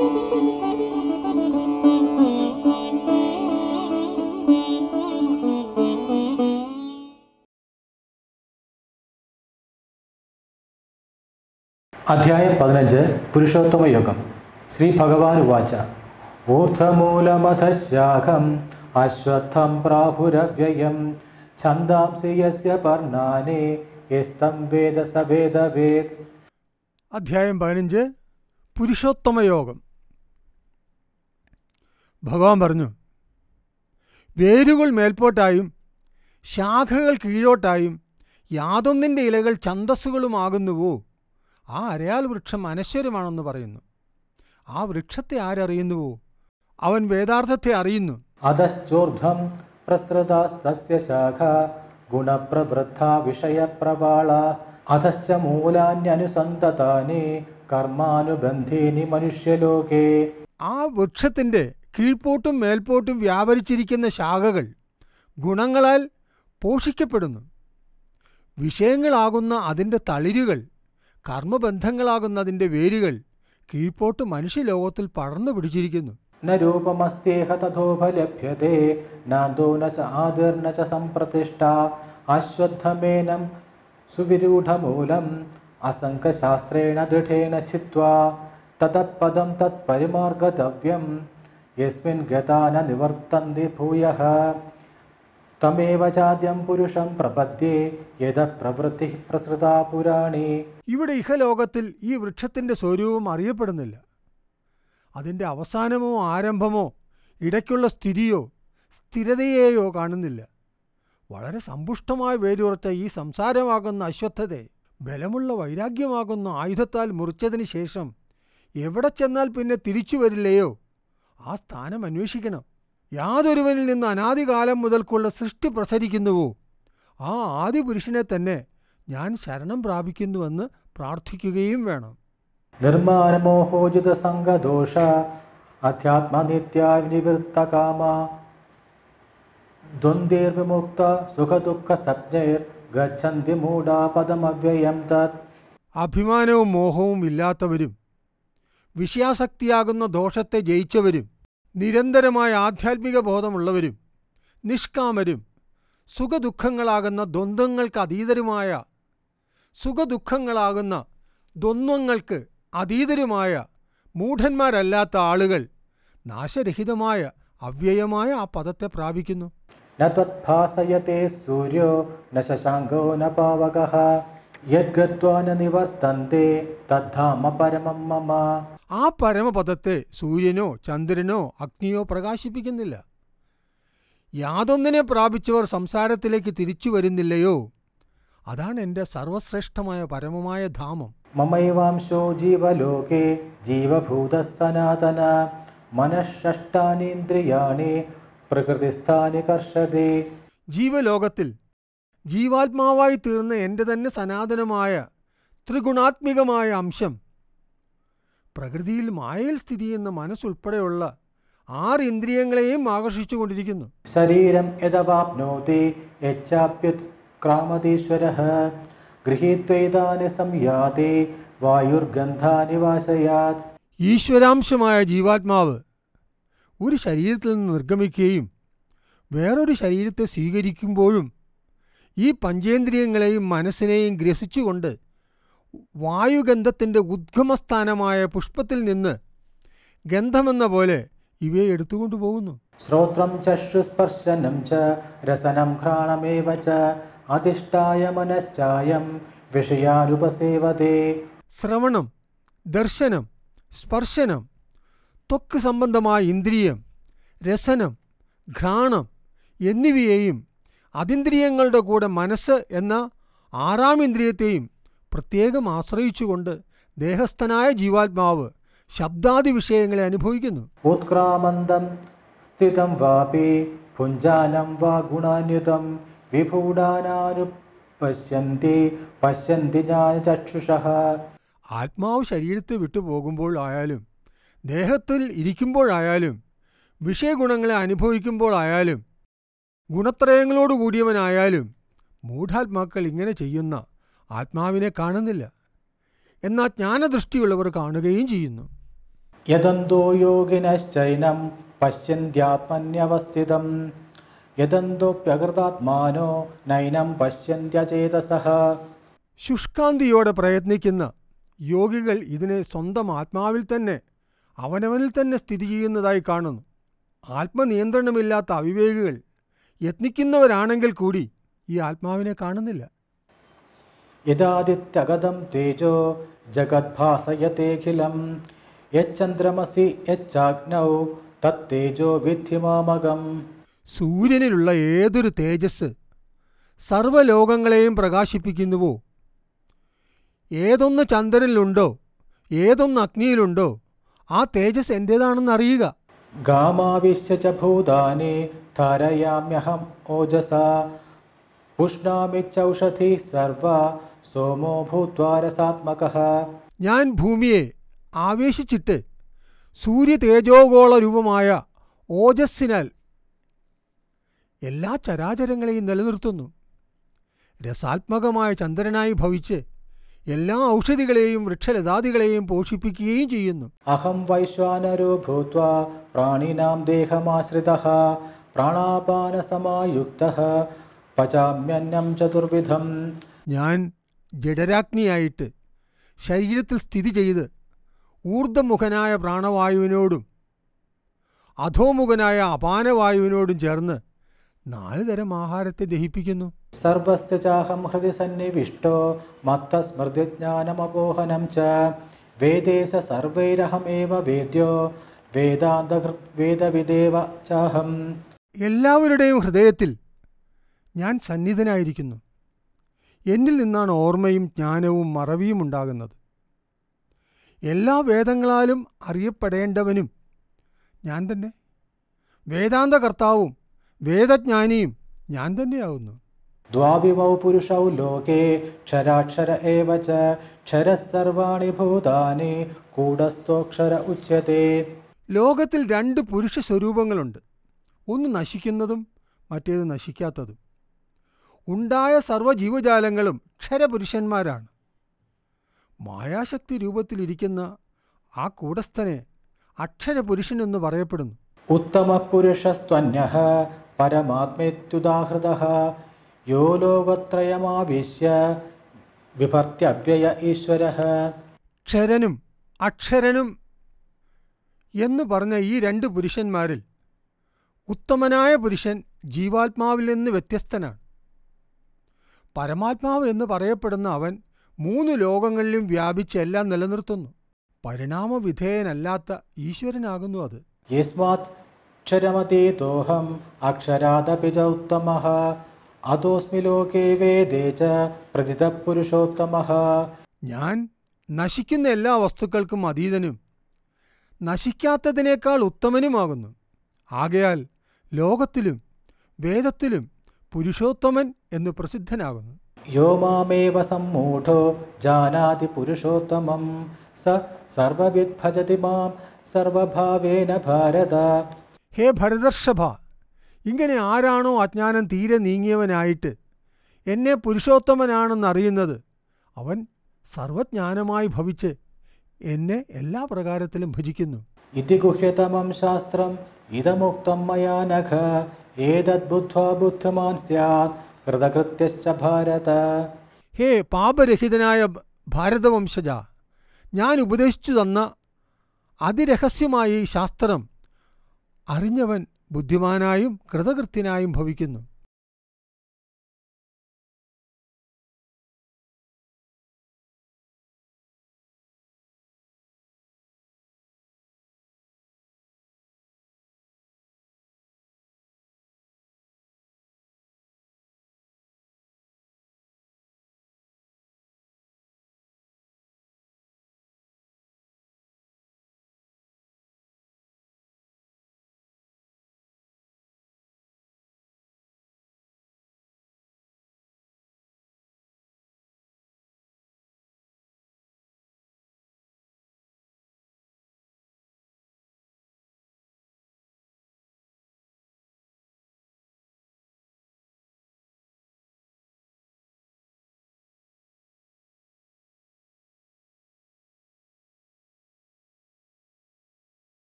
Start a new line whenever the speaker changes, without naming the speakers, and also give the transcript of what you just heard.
അധ്യായം പതിനഞ്ച് പുരുഷോത്തമ യോഗം ശ്രീ ഭഗവാൻ ഉവാച ഊർധമൂലമധശാഖം അശ്വത്ഥം പ്രാഹുരവ്യയം ഛന്ദാംസി യസ്യ പർണാനി യസ്തം വേദ സവേദവേദ്
അധ്യായം പതിനഞ്ച് പുരുഷോത്തമ യോഗം ഭഗവാൻ പറഞ്ഞു വേരുകൾ മേൽപോട്ടായും ശാഖകൾ കീഴോട്ടായും യാതൊന്നിൻ്റെ ഇലകൾ ഛന്തസ്സുകളുമാകുന്നുവോ ആ അരയാൽ വൃക്ഷം അനശ്വരമാണെന്ന് പറയുന്നു ആ വൃക്ഷത്തെ ആരറിയുന്നുവോ അവൻ വേദാർത്ഥത്തെ അറിയുന്നു
അധശ്ചോർധ്വം പ്രസൃതാസ്തസ്യ ശാഖ ഗുണപ്രവൃദ്ധ വിഷയപ്രവാള അധശ്ച മൂലാന്യനുസന്തതാനി കർമാനുബന്ധീനി മനുഷ്യലോകേ
ആ വൃക്ഷത്തിൻ്റെ കീഴ്പോട്ടും മേൽപോട്ടും വ്യാപരിച്ചിരിക്കുന്ന ശാഖകൾ ഗുണങ്ങളാൽ പോഷിക്കപ്പെടുന്നു വിഷയങ്ങളാകുന്ന അതിൻ്റെ തളിരുകൾ കർമ്മബന്ധങ്ങളാകുന്ന അതിൻ്റെ വേരുകൾ കീഴ്പോട്ട് മനുഷ്യലോകത്തിൽ പടർന്നു പിടിച്ചിരിക്കുന്നു
न रूपमस्त्येह तथोपलभ्यते नान्दो न च आदिर्न च सम्प्रतिष्ठा अश्वत्थमेनं सुविरूढमूलम् असङ्ख्यशास्त्रेण दृढेन छित्त्वा ततः पदं तत्परिमार्गतव्यं यस्मिन् गता न निवर्तन्ति भूयः तमेव चाद्यं पुरुषं प्रपद्ये यतः प्रवृत्तिः प्रसृता पुराणी
ഇവിടെ ഇഹലോകത്തിൽ ഈ വൃക്ഷത്തിൻ്റെ സ്വരൂപം അറിയപ്പെടുന്നില്ല അതിൻ്റെ അവസാനമോ ആരംഭമോ ഇടയ്ക്കുള്ള സ്ഥിതിയോ സ്ഥിരതയെയോ കാണുന്നില്ല വളരെ സമ്പുഷ്ടമായ വേരുറച്ച ഈ സംസാരമാകുന്ന അശ്വത്ഥതെ ബലമുള്ള വൈരാഗ്യമാകുന്ന ആയുധത്താൽ മുറിച്ചതിന് ശേഷം എവിടെ ചെന്നാൽ പിന്നെ തിരിച്ചു വരില്ലയോ ആ സ്ഥാനം അന്വേഷിക്കണം യാതൊരുവനിൽ നിന്ന് അനാദികാലം മുതൽക്കുള്ള സൃഷ്ടി പ്രസരിക്കുന്നുവോ ആ ആദിപുരുഷനെ തന്നെ ഞാൻ ശരണം പ്രാപിക്കുന്നുവെന്ന് പ്രാർത്ഥിക്കുകയും വേണം
निर्माणमोहोजितसङ्गदोष अध्यात्मनित्यानिवृत्तकामा द्वन्द्वैर्विमुक्त सुखदुःखसज्ञैर्गच्छन्ति मूढा पदमव्ययं तत्
അഭിമാനവും മോഹവും ഇല്ലാത്തവരും വിഷയാസക്തിയാകുന്ന ദോഷത്തെ ജയിച്ചവരും നിരന്തരമായ ആധ്യാത്മിക ബോധമുള്ളവരും നിഷ്കാമരും സുഖദുഃഖങ്ങളാകുന്ന ദ്വന്ദ്ങ്ങൾക്ക് അതീതരുമായ സുഖദുഃഖങ്ങളാകുന്ന ദ്വന്ദ്ങ്ങൾക്ക് അതീതരുമായ മൂഢന്മാരല്ലാത്ത ആളുകൾ നാശരഹിതമായ അവ്യയമായ ആ പദത്തെ പ്രാപിക്കുന്നു
न त्वत्भासयते सूर्यो न शशाङ्को न पावकः यद्गत्वा न निवर्तन्ते तद्धाम परमं मम
ആ പരമപദത്തെ സൂര്യനോ ചന്ദ്രനോ അഗ്നിയോ പ്രകാശിപ്പിക്കുന്നില്ല യാതൊന്നിനെ പ്രാപിച്ചവർ സംസാരത്തിലേക്ക് തിരിച്ചു വരുന്നില്ലയോ അതാണ് എൻ്റെ സർവശ്രേഷ്ഠമായ പരമമായ ധാമം
ममैवांशो जीवलोके जीवभूतः सनातन मनःषष्टानीन्द्रियाणि प्रकृतिस्थानि कर्षति
ജീവലോകത്തിൽ ജീവാത്മാവായി തീർന്ന എൻ്റെ തന്നെ സനാതനമായ ത്രിഗുണാത്മികമായ അംശം പ്രകൃതിയിൽ മായയിൽ സ്ഥിതി ചെയ്യുന്ന മനസ്സുൾപ്പെടെയുള്ള ആറ് ഇന്ദ്രിയങ്ങളെയും ആകർഷിച്ചുകൊണ്ടിരിക്കുന്നു
शरीरं यदवाप्नोति यच्चाप्युत्क्रामतीश्वरः गृहीत्वैतानि संयाति वायुर्गन्धानि वाशयात्
ഈശ്വരാംശമായ ജീവാത്മാവ് ഒരു ശരീരത്തിൽ നിന്ന് നിർഗമിക്കുകയും വേറൊരു ശരീരത്തെ സ്വീകരിക്കുമ്പോഴും ഈ പഞ്ചേന്ദ്രിയങ്ങളെയും മനസ്സിനെയും ഗ്രസിച്ചുകൊണ്ട് വായുഗന്ധത്തിൻ്റെ ഉദ്ഗമസ്ഥാനമായ പുഷ്പത്തിൽ നിന്ന് ഗന്ധമെന്ന പോലെ ഇവയെ എടുത്തുകൊണ്ടു പോകുന്നു
श्रोत्रं चक्षुस्पर्शनं च रसनं घ्राणमेव च अधिष्ठाय मनश्चायं विषयानुपसेवते
ശ്രവണം ദർശനം സ്പർശനം ത്വക്ക് സംബന്ധമായ ഇന്ദ്രിയം രസനം ഘ്രാണം എന്നിവയെയും അതിന്ദ്രിയങ്ങളുടെ കൂടെ മനസ്സ് എന്ന ആറാം ഇന്ദ്രിയത്തെയും പ്രത്യേകം ആശ്രയിച്ചുകൊണ്ട് ദേഹസ്ഥനായ ജീവാത്മാവ് ശബ്ദാദി വിഷയങ്ങളെ അനുഭവിക്കുന്നു
उत्क्रामन्दं स्थितं वापि भुञ्जानं वा गुणान्युतं विभूडानानुपश्यन्ति पश्यन्ति ज्ञानचक्षुषः
ആത്മാവ് ശരീരത്തെ വിട്ടുപോകുമ്പോഴായാലും ദേഹത്തിൽ ഇരിക്കുമ്പോഴായാലും വിഷയഗുണങ്ങളെ അനുഭവിക്കുമ്പോഴായാലും ഗുണത്രയങ്ങളോട് കൂടിയവനായാലും മൂഢാത്മാക്കൾ ഇങ്ങനെ ചെയ്യുന്ന ആത്മാവിനെ കാണുന്നില്ല എന്നാൽ ജ്ഞാനദൃഷ്ടിയുള്ളവർ കാണുകയും ചെയ്യുന്നു
യദന്തോ യോഗിനശ്ചൈനം പശ്യന്ത്യാത്മന്യവസ്ഥിതം യദന്തോപ്യകൃതാത്മാനോ നൈനം പശ്യന്ത്യചേതസഃ
ശുഷ്കാന്തിയോടെ പ്രയത്നിക്കുന്ന യോഗികൾ ഇതിനെ സ്വന്തം ആത്മാവിൽ തന്നെ അവനവനിൽ തന്നെ സ്ഥിതി ചെയ്യുന്നതായി കാണുന്നു ആത്മനിയന്ത്രണമില്ലാത്ത അവിവേകികൾ യത്നിക്കുന്നവരാണെങ്കിൽ കൂടി ഈ ആത്മാവിനെ കാണുന്നില്ല
യദാദിത്യഗതം തേജോ ജഗദ്ഭാസയത്തേഖിലം യച്ചന്ദ്രമസി യച്ചാഗ്നൗ തത്തേജോ വിദ്ധി മാമകം
സൂര്യനിലുള്ള ഏതൊരു തേജസ് സർവ്വലോകങ്ങളെയും പ്രകാശിപ്പിക്കുന്നുവോ ഏതൊന്ന് ചന്ദ്രനിലുണ്ടോ ഏതൊന്ന് അഗ്നിയിലുണ്ടോ ആ തേജസ് എൻ്റേതാണെന്ന് അറിയുക
ഗാമാവിശ്യ ച ഭൂതാനി ധാരയാമ്യഹം ഓജസ പുഷ്ണാമി ചൗഷധി സർവ സോമോ ഭൂത്വാ രസാത്മകഃ
ഞാൻ ഭൂമിയെ ആവേശിച്ചിട്ട് സൂര്യ തേജോഗോള രൂപമായ ഓജസ്സിനാൽ എല്ലാ ചരാചരങ്ങളെയും നിലനിർത്തുന്നു രസാത്മകമായ ചന്ദ്രനായി ഭവിച്ച് എല്ലാ ഔഷധികളെയും വൃക്ഷലതാദികളെയും പോഷിപ്പിക്കുകയും ചെയ്യുന്നു
അഹം വൈശ്വാനരോ ഭൂത്വാ പ്രാണിനാം ദേഹമാശ്രിതഃ പ്രാണാപാനസമായുക്തഃ പചാമ്യന്നം ചതുർവിധം
ഞാൻ ജഡരാഗ്നിയായിട്ട് ശരീരത്തിൽ സ്ഥിതി ചെയ്ത് ഊർദ്ധമുഖനായ പ്രാണവായുവിനോടും അധോമുഖനായ അപാനവായുവിനോടും ചേർന്ന് നാല് തരം ആഹാരത്തെ ദഹിപ്പിക്കുന്നു
സർവസ്യ ചാഹം ഹൃദി സന്നിവിഷ്ടോ മത്തസ്മൃതിജ്ഞാനമപോഹനം ച വേദേശ സർവൈരഹമേവ വേദ്യോ വേദാന്തകൃത് വേദവിദേവ ചാഹം
എല്ലാവരുടെയും ഹൃദയത്തിൽ ഞാൻ സന്നിധനായിരിക്കുന്നു എന്നിൽ നിന്നാണ് ഓർമ്മയും ജ്ഞാനവും മറവിയും ഉണ്ടാകുന്നത് എല്ലാ വേദങ്ങളാലും അറിയപ്പെടേണ്ടവനും ഞാൻ തന്നെ വേദാന്തകർത്താവും വേദജ്ഞാനിയും ഞാൻ തന്നെയാകുന്നു
ദ്വാവിമൗ പുരുഷൗ ലോകേ ക്ഷരാക്ഷര ഏവ ച ക്ഷരഃ സർവാണി ഭൂതാനി കൂടസ്ഥോക്ഷര ഉച്യത്തെ
ലോകത്തിൽ രണ്ട് പുരുഷ സ്വരൂപങ്ങളുണ്ട് ഒന്ന് നശിക്കുന്നതും മറ്റേത് നശിക്കാത്തതും ഉണ്ടായ സർവ്വജീവജാലങ്ങളും ക്ഷരപുരുഷന്മാരാണ് മായാശക്തി രൂപത്തിലിരിക്കുന്ന ആ കൂടസ്ഥനെ അക്ഷരപുരുഷൻ എന്ന് പറയപ്പെടുന്നു
ഉത്തമ പുരുഷസ്ത്വന്യഃ പരമാത്മേത്യുദാഹൃതഃ യോ ലോകത്രയമാവേശ്യ വിഭർത്യവ്യയ ഈശ്വരഃ
ക്ഷരനും അക്ഷരനും എന്ന് പറഞ്ഞ ഈ രണ്ട് പുരുഷന്മാരിൽ ഉത്തമനായ പുരുഷൻ ജീവാത്മാവിൽ നിന്ന് വ്യത്യസ്തനാണ് പരമാത്മാവ് എന്ന് പറയപ്പെടുന്ന അവൻ മൂന്ന് ലോകങ്ങളിലും വ്യാപിച്ച് എല്ലാം നിലനിർത്തുന്നു പരിണാമവിധേയനല്ലാത്ത ഈശ്വരനാകുന്നു അത്
യസ്മാത് ക്ഷരമതീതോഹം അക്ഷരാദപി ച ഉത്തമഃ അതോസ്മി ലോകേ വേദേ ച പ്രതിത പുരുഷോത്തമഃ
ഞാൻ നശിക്കുന്ന എല്ലാ വസ്തുക്കൾക്കും അതീതനും നശിക്കാത്തതിനേക്കാൾ ഉത്തമനുമാകുന്നു ആകയാൽ ലോകത്തിലും വേദത്തിലും പുരുഷോത്തമൻ എന്ന് പ്രസിദ്ധനാകുന്നു
യോ മാമേവ സമ്മൂഢോ ജാനാതി പുരുഷോത്തമം സ സർവവിദ് ഭജതി മാം സർവഭാവേന ഭാരത
ഹേ ഭരതർഷഭ ഇങ്ങനെ ആരാണോ അജ്ഞാനം തീരെ നീങ്ങിയവനായിട്ട് എന്നെ പുരുഷോത്തമനാണെന്നറിയുന്നത് അവൻ സർവജ്ഞാനമായി ഭവിച്ച് എന്നെ എല്ലാ പ്രകാരത്തിലും ഭജിക്കുന്നു
ഇതി ഗുഹ്യതമം ശാസ്ത്രം ഇതമുക്തം മയാ നഘ ഏതദ്ബുദ്ധ്വാ ബുദ്ധിമാൻ സ്യാത് കൃതകൃത്യശ്ച ഭാരത
ഹേ പാപരഹിതനായ ഭ- ഭാരതവംശജ ഞാൻ ഉപദേശിച്ചു തന്ന അതിരഹസ്യമായ ഈ ശാസ്ത്രം അറിഞ്ഞവൻ ബുദ്ധിമാനായും കൃതകൃത്യനായും ഭവിക്കുന്നു